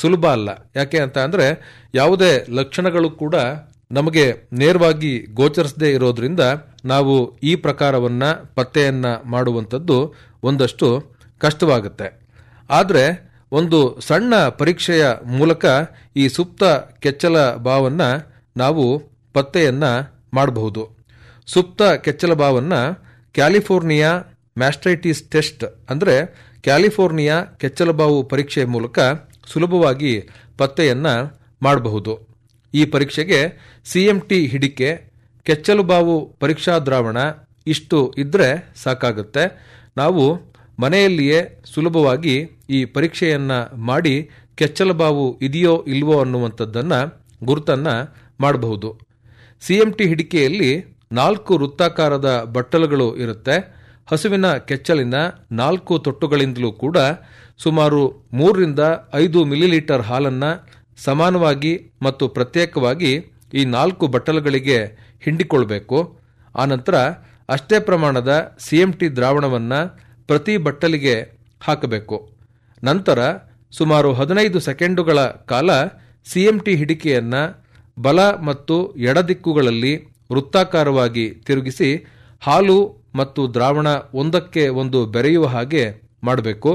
ಸುಲಭ ಅಲ್ಲ ಯಾಕೆ ಅಂತ ಅಂದ್ರೆ ಯಾವುದೇ ಲಕ್ಷಣಗಳು ಕೂಡ ನಮಗೆ ನೇರವಾಗಿ ಗೋಚರಿಸದೇ ಇರೋದ್ರಿಂದ ನಾವು ಈ ಪ್ರಕಾರವನ್ನ ಪತ್ತೆಯನ್ನ ಮಾಡುವಂಥದ್ದು ಒಂದಷ್ಟು ಕಷ್ಟವಾಗುತ್ತೆ ಆದರೆ ಒಂದು ಸಣ್ಣ ಪರೀಕ್ಷೆಯ ಮೂಲಕ ಈ ಸುಪ್ತ ಕೆಚ್ಚಲ ಬಾವನ್ನ ನಾವು ಪತ್ತೆಯನ್ನ ಮಾಡಬಹುದು ಸುಪ್ತ ಕೆಚ್ಚಲ ಬಾವನ್ನ ಕ್ಯಾಲಿಫೋರ್ನಿಯಾ ಮ್ಯಾಸ್ಟ್ರೈಟಿಸ್ ಟೆಸ್ಟ್ ಅಂದರೆ ಕ್ಯಾಲಿಫೋರ್ನಿಯಾ ಕೆಚ್ಚಲಬಾವು ಪರೀಕ್ಷೆಯ ಮೂಲಕ ಸುಲಭವಾಗಿ ಪತ್ತೆಯನ್ನ ಮಾಡಬಹುದು ಈ ಪರೀಕ್ಷೆಗೆ ಸಿಎಂಟಿ ಹಿಡಿಕೆ ಕೆಚ್ಚಲುಬಾವು ಪರೀಕ್ಷಾ ದ್ರಾವಣ ಇಷ್ಟು ಇದ್ರೆ ಸಾಕಾಗುತ್ತೆ ನಾವು ಮನೆಯಲ್ಲಿಯೇ ಸುಲಭವಾಗಿ ಈ ಪರೀಕ್ಷೆಯನ್ನ ಮಾಡಿ ಕೆಚ್ಚಲಬಾವು ಇದೆಯೋ ಇಲ್ವೋ ಅನ್ನುವಂಥದ್ದನ್ನ ಗುರುತನ್ನ ಮಾಡಬಹುದು ಸಿಎಂಟಿ ಹಿಡಿಕೆಯಲ್ಲಿ ನಾಲ್ಕು ವೃತ್ತಾಕಾರದ ಬಟ್ಟಲುಗಳು ಇರುತ್ತೆ ಹಸುವಿನ ಕೆಚ್ಚಲಿನ ನಾಲ್ಕು ತೊಟ್ಟುಗಳಿಂದಲೂ ಕೂಡ ಸುಮಾರು ಮೂರರಿಂದ ಐದು ಮಿಲಿಲೀಟರ್ ಹಾಲನ್ನ ಸಮಾನವಾಗಿ ಮತ್ತು ಪ್ರತ್ಯೇಕವಾಗಿ ಈ ನಾಲ್ಕು ಬಟ್ಟಲುಗಳಿಗೆ ಹಿಂಡಿಕೊಳ್ಬೇಕು ಆನಂತರ ಅಷ್ಟೇ ಪ್ರಮಾಣದ ಸಿಎಂಟಿ ದ್ರಾವಣವನ್ನ ಪ್ರತಿ ಬಟ್ಟಲಿಗೆ ಹಾಕಬೇಕು ನಂತರ ಸುಮಾರು ಹದಿನೈದು ಸೆಕೆಂಡುಗಳ ಕಾಲ ಸಿಎಂಟಿ ಹಿಡಿಕೆಯನ್ನ ಬಲ ಮತ್ತು ಎಡದಿಕ್ಕುಗಳಲ್ಲಿ ವೃತ್ತಾಕಾರವಾಗಿ ತಿರುಗಿಸಿ ಹಾಲು ಮತ್ತು ದ್ರಾವಣ ಒಂದಕ್ಕೆ ಒಂದು ಬೆರೆಯುವ ಹಾಗೆ ಮಾಡಬೇಕು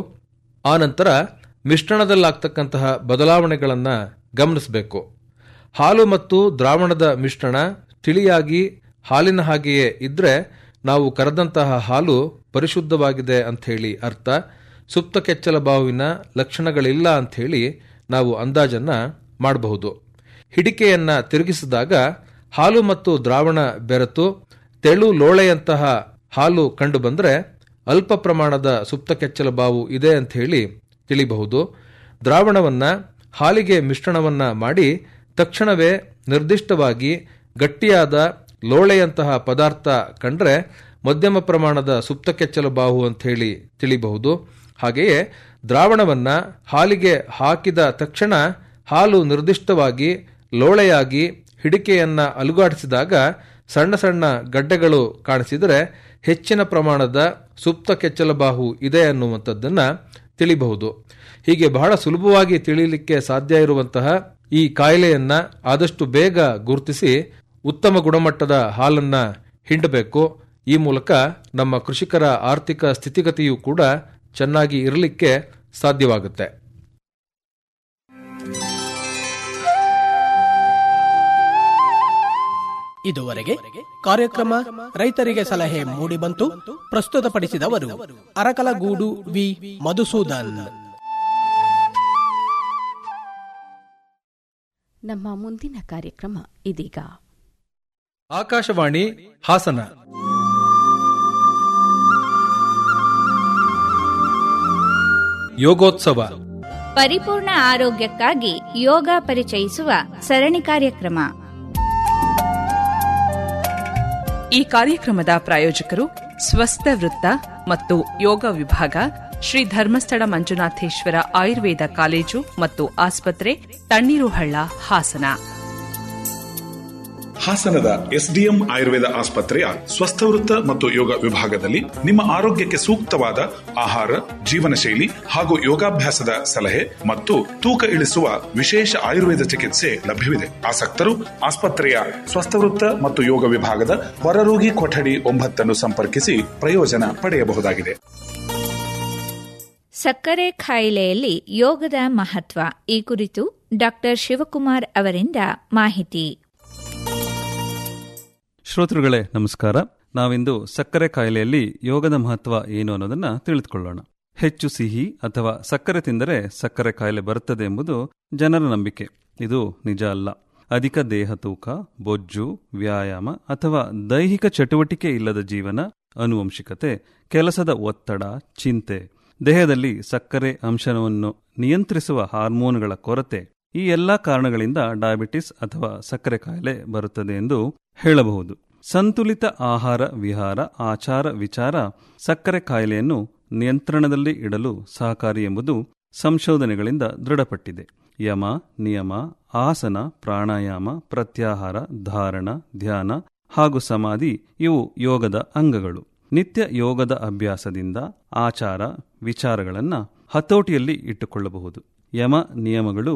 ಆನಂತರ ಮಿಶ್ರಣದಲ್ಲಾಗ್ತಕ್ಕಂತಹ ಬದಲಾವಣೆಗಳನ್ನು ಗಮನಿಸಬೇಕು ಹಾಲು ಮತ್ತು ದ್ರಾವಣದ ಮಿಶ್ರಣ ತಿಳಿಯಾಗಿ ಹಾಲಿನ ಹಾಗೆಯೇ ಇದ್ರೆ ನಾವು ಕರೆದಂತಹ ಹಾಲು ಪರಿಶುದ್ಧವಾಗಿದೆ ಅಂಥೇಳಿ ಅರ್ಥ ಸುಪ್ತ ಕೆಚ್ಚಲ ಬಾವಿನ ಲಕ್ಷಣಗಳಿಲ್ಲ ಅಂಥೇಳಿ ನಾವು ಅಂದಾಜನ್ನ ಮಾಡಬಹುದು ಹಿಡಿಕೆಯನ್ನ ತಿರುಗಿಸಿದಾಗ ಹಾಲು ಮತ್ತು ದ್ರಾವಣ ಬೆರೆತು ತೆಳು ಲೋಳೆಯಂತಹ ಹಾಲು ಕಂಡು ಬಂದರೆ ಅಲ್ಪ ಪ್ರಮಾಣದ ಸುಪ್ತ ಕೆಚ್ಚಲ ಬಾವು ಇದೆ ಅಂತ ಹೇಳಿ ತಿಳಿಬಹುದು ದ್ರಾವಣವನ್ನ ಹಾಲಿಗೆ ಮಿಶ್ರಣವನ್ನ ಮಾಡಿ ತಕ್ಷಣವೇ ನಿರ್ದಿಷ್ಟವಾಗಿ ಗಟ್ಟಿಯಾದ ಲೋಳೆಯಂತಹ ಪದಾರ್ಥ ಕಂಡ್ರೆ ಮಧ್ಯಮ ಪ್ರಮಾಣದ ಸುಪ್ತ ಕೆಚ್ಚಲ ಬಾವು ಅಂತ ಹೇಳಿ ತಿಳಿಬಹುದು ಹಾಗೆಯೇ ದ್ರಾವಣವನ್ನ ಹಾಲಿಗೆ ಹಾಕಿದ ತಕ್ಷಣ ಹಾಲು ನಿರ್ದಿಷ್ಟವಾಗಿ ಲೋಳೆಯಾಗಿ ಹಿಡಿಕೆಯನ್ನ ಅಲುಗಾಡಿಸಿದಾಗ ಸಣ್ಣ ಸಣ್ಣ ಗಡ್ಡೆಗಳು ಕಾಣಿಸಿದರೆ ಹೆಚ್ಚಿನ ಪ್ರಮಾಣದ ಸುಪ್ತ ಕೆಚ್ಚಲಬಾಹು ಇದೆ ಅನ್ನುವಂಥದ್ದನ್ನ ತಿಳಿಬಹುದು ಹೀಗೆ ಬಹಳ ಸುಲಭವಾಗಿ ತಿಳಿಯಲಿಕ್ಕೆ ಸಾಧ್ಯ ಇರುವಂತಹ ಈ ಕಾಯಿಲೆಯನ್ನ ಆದಷ್ಟು ಬೇಗ ಗುರುತಿಸಿ ಉತ್ತಮ ಗುಣಮಟ್ಟದ ಹಾಲನ್ನ ಹಿಂಡಬೇಕು ಈ ಮೂಲಕ ನಮ್ಮ ಕೃಷಿಕರ ಆರ್ಥಿಕ ಸ್ಥಿತಿಗತಿಯೂ ಕೂಡ ಚೆನ್ನಾಗಿ ಇರಲಿಕ್ಕೆ ಸಾಧ್ಯವಾಗುತ್ತೆ ಇದುವರೆಗೆ ಕಾರ್ಯಕ್ರಮ ರೈತರಿಗೆ ಸಲಹೆ ಮೂಡಿಬಂತು ಪ್ರಸ್ತುತಪಡಿಸಿದವರು ಅರಕಲಗೂಡು ವಿ ಮಧುಸೂದನ್ ನಮ್ಮ ಮುಂದಿನ ಕಾರ್ಯಕ್ರಮ ಇದೀಗ ಆಕಾಶವಾಣಿ ಹಾಸನ ಯೋಗೋತ್ಸವ ಪರಿಪೂರ್ಣ ಆರೋಗ್ಯಕ್ಕಾಗಿ ಯೋಗ ಪರಿಚಯಿಸುವ ಸರಣಿ ಕಾರ್ಯಕ್ರಮ ಈ ಕಾರ್ಯಕ್ರಮದ ಪ್ರಾಯೋಜಕರು ಸ್ವಸ್ಥ ವೃತ್ತ ಮತ್ತು ಯೋಗ ವಿಭಾಗ ಶ್ರೀ ಧರ್ಮಸ್ಥಳ ಮಂಜುನಾಥೇಶ್ವರ ಆಯುರ್ವೇದ ಕಾಲೇಜು ಮತ್ತು ಆಸ್ಪತ್ರೆ ತಣ್ಣೀರುಹಳ್ಳ ಹಾಸನ ಹಾಸನದ ಎಸ್ಡಿಎಂ ಆಯುರ್ವೇದ ಆಸ್ಪತ್ರೆಯ ಸ್ವಸ್ಥವೃತ್ತ ಮತ್ತು ಯೋಗ ವಿಭಾಗದಲ್ಲಿ ನಿಮ್ಮ ಆರೋಗ್ಯಕ್ಕೆ ಸೂಕ್ತವಾದ ಆಹಾರ ಜೀವನ ಶೈಲಿ ಹಾಗೂ ಯೋಗಾಭ್ಯಾಸದ ಸಲಹೆ ಮತ್ತು ತೂಕ ಇಳಿಸುವ ವಿಶೇಷ ಆಯುರ್ವೇದ ಚಿಕಿತ್ಸೆ ಲಭ್ಯವಿದೆ ಆಸಕ್ತರು ಆಸ್ಪತ್ರೆಯ ಸ್ವಸ್ಥವೃತ್ತ ಮತ್ತು ಯೋಗ ವಿಭಾಗದ ಹೊರರೋಗಿ ಕೊಠಡಿ ಒಂಬತ್ತನ್ನು ಸಂಪರ್ಕಿಸಿ ಪ್ರಯೋಜನ ಪಡೆಯಬಹುದಾಗಿದೆ ಸಕ್ಕರೆ ಕಾಯಿಲೆಯಲ್ಲಿ ಯೋಗದ ಮಹತ್ವ ಈ ಕುರಿತು ಡಾಕ್ಟರ್ ಶಿವಕುಮಾರ್ ಅವರಿಂದ ಮಾಹಿತಿ ಶ್ರೋತೃಗಳೇ ನಮಸ್ಕಾರ ನಾವಿಂದು ಸಕ್ಕರೆ ಕಾಯಿಲೆಯಲ್ಲಿ ಯೋಗದ ಮಹತ್ವ ಏನು ಅನ್ನೋದನ್ನ ತಿಳಿದುಕೊಳ್ಳೋಣ ಹೆಚ್ಚು ಸಿಹಿ ಅಥವಾ ಸಕ್ಕರೆ ತಿಂದರೆ ಸಕ್ಕರೆ ಕಾಯಿಲೆ ಬರುತ್ತದೆ ಎಂಬುದು ಜನರ ನಂಬಿಕೆ ಇದು ನಿಜ ಅಲ್ಲ ಅಧಿಕ ದೇಹ ತೂಕ ಬೊಜ್ಜು ವ್ಯಾಯಾಮ ಅಥವಾ ದೈಹಿಕ ಚಟುವಟಿಕೆ ಇಲ್ಲದ ಜೀವನ ಅನುವಂಶಿಕತೆ ಕೆಲಸದ ಒತ್ತಡ ಚಿಂತೆ ದೇಹದಲ್ಲಿ ಸಕ್ಕರೆ ಅಂಶವನ್ನು ನಿಯಂತ್ರಿಸುವ ಹಾರ್ಮೋನ್ಗಳ ಕೊರತೆ ಈ ಎಲ್ಲಾ ಕಾರಣಗಳಿಂದ ಡಯಾಬಿಟಿಸ್ ಅಥವಾ ಸಕ್ಕರೆ ಕಾಯಿಲೆ ಬರುತ್ತದೆ ಎಂದು ಹೇಳಬಹುದು ಸಂತುಲಿತ ಆಹಾರ ವಿಹಾರ ಆಚಾರ ವಿಚಾರ ಸಕ್ಕರೆ ಕಾಯಿಲೆಯನ್ನು ನಿಯಂತ್ರಣದಲ್ಲಿ ಇಡಲು ಸಹಕಾರಿ ಎಂಬುದು ಸಂಶೋಧನೆಗಳಿಂದ ದೃಢಪಟ್ಟಿದೆ ಯಮ ನಿಯಮ ಆಸನ ಪ್ರಾಣಾಯಾಮ ಪ್ರತ್ಯಾಹಾರ ಧಾರಣ ಧ್ಯಾನ ಹಾಗೂ ಸಮಾಧಿ ಇವು ಯೋಗದ ಅಂಗಗಳು ನಿತ್ಯ ಯೋಗದ ಅಭ್ಯಾಸದಿಂದ ಆಚಾರ ವಿಚಾರಗಳನ್ನು ಹತೋಟಿಯಲ್ಲಿ ಇಟ್ಟುಕೊಳ್ಳಬಹುದು ಯಮ ನಿಯಮಗಳು